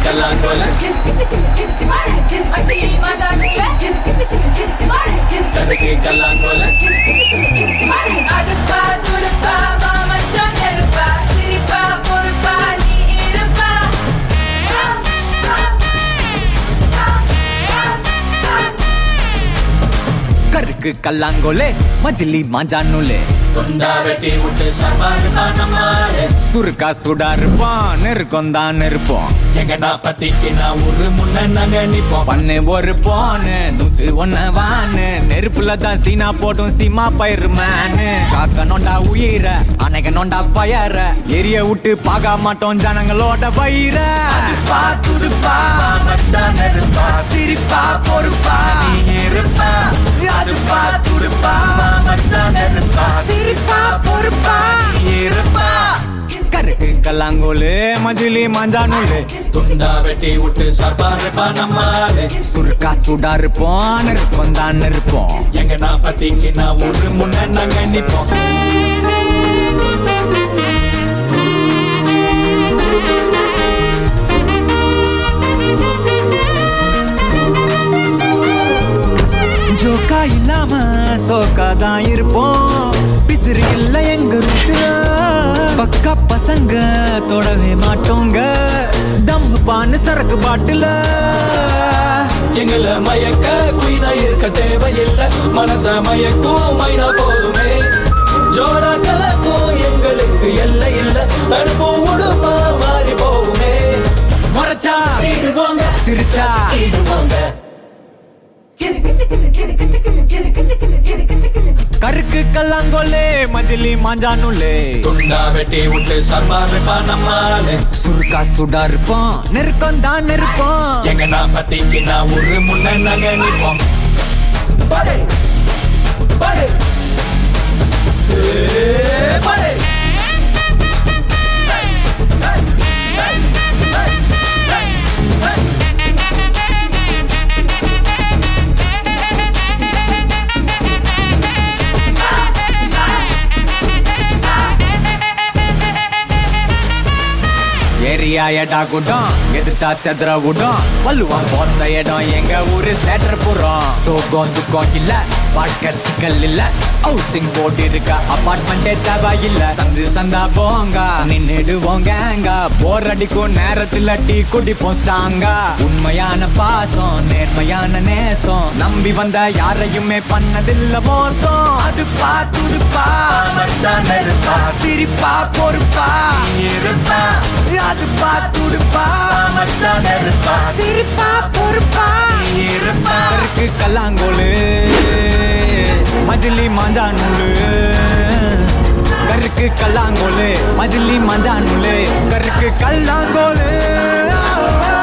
கல்லாங்கோல கஜக்கு கல்லாங்கோல அடுப்பா துடுப்பா மாமச்சான் நெருப்பா சிரிப்பா பொறுப்பா நீ இருப்பா கருக்கு கல்லாங்கோலே மஜிலி மாஞ்சானுலே தொண்டா வெட்டி விட்டு சர்வாரு நம்மாலே சுருக்கா சுடா இருப்பான் நெருக்கம் தான் நெருப்போம் எங்கடா பத்திக்கு நான் ஒரு முன்ன நாங்க நிப்போம் பண்ணு ஒரு போனு நூத்து ஒன்ன வானு நெருப்புல தான் சீனா போட்டும் சீமா பயிர் மேனு காக்க நோண்டா உயிர அணைக்க நோண்டா பயர எரிய விட்டு பார்க்க மாட்டோம் ஜனங்களோட வயிற அதுப்பா துடுப்பா மச்சான் நெருப்பா சிரிப்பா பொறுப்பா நீ இருப்பா அதுப்பா துடுப்பா மச்சான் நெருப்பா சிரிப்பா பொறுப்பா நீ இருப்பா கருக்கு கல்லாங்கோலு மஜிலி மாஞ்சானுலு துண்டா வெட்டி விட்டு சர்வாரு நம்மாலே சுருக்கா சுடா இருப்போம் நெருப்பம் தான் நெருப்போம் எங்கடா பத்திக்கு நான் ஒரு முன்ன நாங்க நிப்போம் ஜோக்கா இல்லாம சோக்கா தான் இருப்போம் பிசிறு இல்ல எங்க ரூட்டுல பக்கா பசங்க தொடவே மாட்டோங்க தம்மு பான்னு சரக்கு பாட்டுல எங்களை மயக்க குயினா இருக்க தேவையில்லை மனச மயக்கும் மைனா போதுமே ஜோரா கலக்கும் எங்களுக்கு எல்லை இல்ல தடுப்போம் உடுமா மாறி போகுமே முறைச்சா இடுவாங்க சிரிச்சா இடுவாங்க கருக்கு கல்லாங்கோலே மஜிலி மாஞ்சானுலே துண்டா வெட்டி விட்டு சர்வாரு நம்மாலே சுருக்கா சுடா இருப்போம் நெருக்கம் தான் நெருப்போம் எங்கடா பத்திக்கு நான் ஒரு முன்ன நாங்க நிப்போம் படை படை ஏ, படை ஏரியா எடா கூட்டம் எதிர்த்தா செதற விடும் வள்ளுவம் போத்த இடம் எங்க ஊரு சேட்டர் புறம் சோகம் துக்கம் இல்ல வாழ்க்கை சிக்கல் இல்ல ஹவுசிங் போட்டு இருக்க அபார்ட்மெண்டே தேவையில்ல சந்து சந்தா போங்க நின்னுடுவோங்க போர் அடிக்கும் நேரத்துல டீ குடிப்போம் ஸ்டாங்கா உண்மையான பாசம் நேர்மையான நேசம் நம்பி வந்த யாரையுமே பண்ணதில்ல மோசம் அது பாத்துடுப்பா மச்சான் நெருப்பா சிரிப்பா பொறுப்பா இருப்பா அது பாத்துடுப்பா மச்சான் நெருப்பா சிரிப்பா பொறுப்பா இருப்பா கருக்கு கல்லாங்கோலு மஜிலி மாஞ்சா நூலு கருக்கு கல்லாங்கோலு மஜிலி மாஞ்சா நூலு கருக்கு கல்லாங்கோலு